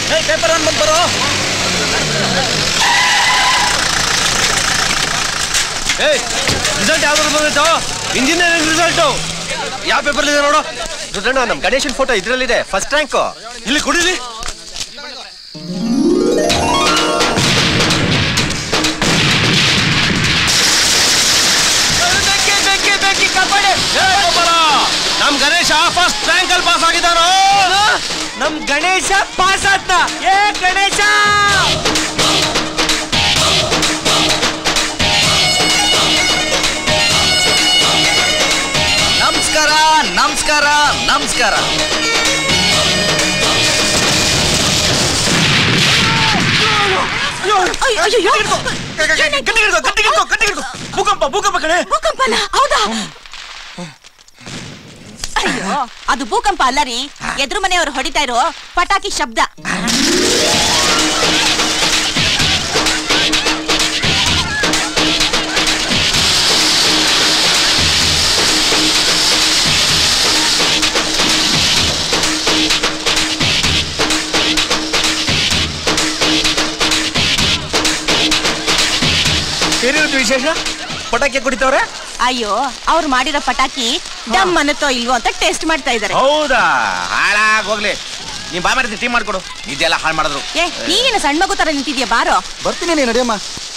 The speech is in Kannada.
ಪೇಪರ್ ಅನ್ ಬಂದ್ ಬರೋ ಏಯ್ ರಿಸಲ್ಟ್ ಯಾವ್ದು ಬಂದಿತ್ತು ಇಂಜಿನಿಯರಿಂಗ್ ರಿಸಲ್ಟು ಯಾವ ಪೇಪರ್ ಇದೆ ನೋಡು ರುದ್ರಣ್ಣ ನಮ್ ಗಣೇಶನ್ ಫೋಟೋ ಇದ್ರಲ್ಲಿದೆ ಫಸ್ಟ್ ರ್ಯಾಂಕ್ ಇಲ್ಲಿ ಕುಡಿಲಿ ನಮ್ ಗಣೇಶ ಫಸ್ಟ್ ರ್ಯಾಂಕ್ ಅಲ್ಲಿ ಪಾಸ್ ಆಗಿದ್ದಾರೋ ನಮ್ ಗಣೇಶ ಪಾಸ್ ಆದ್ನ ಏ ಗಣೇಶ ನಮಸ್ಕಾರ ನಮಸ್ಕಾರ ನಮಸ್ಕಾರ ಭೂಕಂಪ ಭೂಕಂಪ ಕಣೆ ಭೂಕಂಪನ ಹೌದಾ ಅಯ್ಯೋ ಅದು ಭೂಕಂಪ ಅಲ್ಲ ರೀ ಎದುರು ಮನೆಯವರು ಹೊಡಿತಾ ಇರೋ ಪಟಾಕಿ ಶಬ್ದ ಏನಿರುತ್ತೆ ವಿಶೇಷ ಪಟಾಕಿ ಕುಡಿತವ್ರೆ ಅಯ್ಯೋ ಅವ್ರು ಮಾಡಿರೋ ಪಟಾಕಿ ಡಮ್ ಅನ್ನತ್ತೋ ಇಲ್ವೋ ಅಂತ ಟೆಸ್ಟ್ ಮಾಡ್ತಾ ಇದಾರೆ ಹೌದಾ ಹಾಳಾಗ್ ಹೋಗ್ಲಿ ನೀನ್ ಬಾ ಮಾಡಿದ್ರೆ ಟೀಮ್ ಮಾಡ್ಕೊಡು ಇದೆಲ್ಲ ಹಾಳು ಮಾಡಿದ್ರು ಏ ನೀನೇನು ಸಣ್ಣ ಮಗು ತರ ನಿಂತಿದ್ಯಾ ಬಾರೋ ಬರ್ತೀನಿ ನೀನು ನಡಿಯಮ್ಮ